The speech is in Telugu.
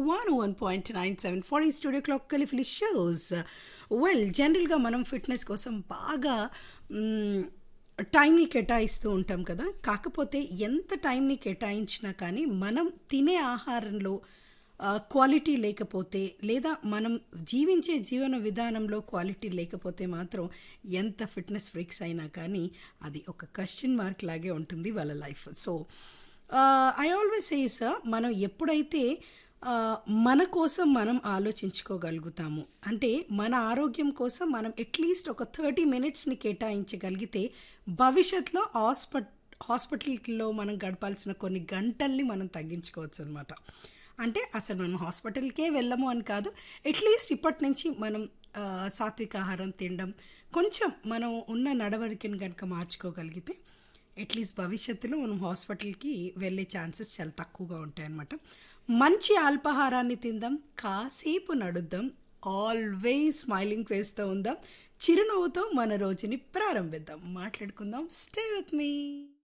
one one point nine seven for ఈ స్టూడియో క్లాక్ కలిఫిలి షోస్ వెల్ జనరల్గా మనం ఫిట్నెస్ కోసం బాగా మ్, టైంని కేటాయిస్తూ ఉంటాం కదా కాకపోతే ఎంత టైంని కేటాయించినా కానీ మనం తినే ఆహారంలో ఆ, క్వాలిటీ లేకపోతే లేదా మనం జీవించే జీవన విధానంలో క్వాలిటీ లేకపోతే మాత్రం ఎంత ఫిట్నెస్ ఫ్రీక్స్ అయినా కానీ అది ఒక క్వశ్చన్ మార్క్ లాగే ఉంటుంది వాళ్ళ life so I always say sir మనం ఎప్పుడైతే ఆ, మన కోసం మనం ఆలోచించుకోగలుగుతాము అంటే మన ఆరోగ్యం కోసం మనం అట్లీస్ట్ ఒక థర్టీ మినిట్స్ని కేటాయించగలిగితే భవిష్యత్తులో హాస్పిట హాస్పిటల్లో మనం గడపాల్సిన కొన్ని గంటల్ని మనం తగ్గించుకోవచ్చు అనమాట అంటే అసలు మనం హాస్పిటల్కే వెళ్ళము అని కాదు అట్లీస్ట్ ఇప్పటి నుంచి మనం ఆ, సాత్విక ఆహారం తినడం కొంచెం మనం ఉన్న నడవడికని కనుక మార్చుకోగలిగితే అట్లీస్ట్ భవిష్యత్తులో మనం హాస్పిటల్కి వెళ్ళే ఛాన్సెస్ చాలా తక్కువగా ఉంటాయి అన్నమాట మంచి అల్పాహారాన్ని తిందాం కాసేపు నడుద్దాం ఆల్వేస్ స్మైలింగ్ ఫేస్తో ఉందాం చిరునవ్వుతో మన రోజుని ప్రారంభిద్దాం మాట్లాడుకుందాం స్టే విత్ మీ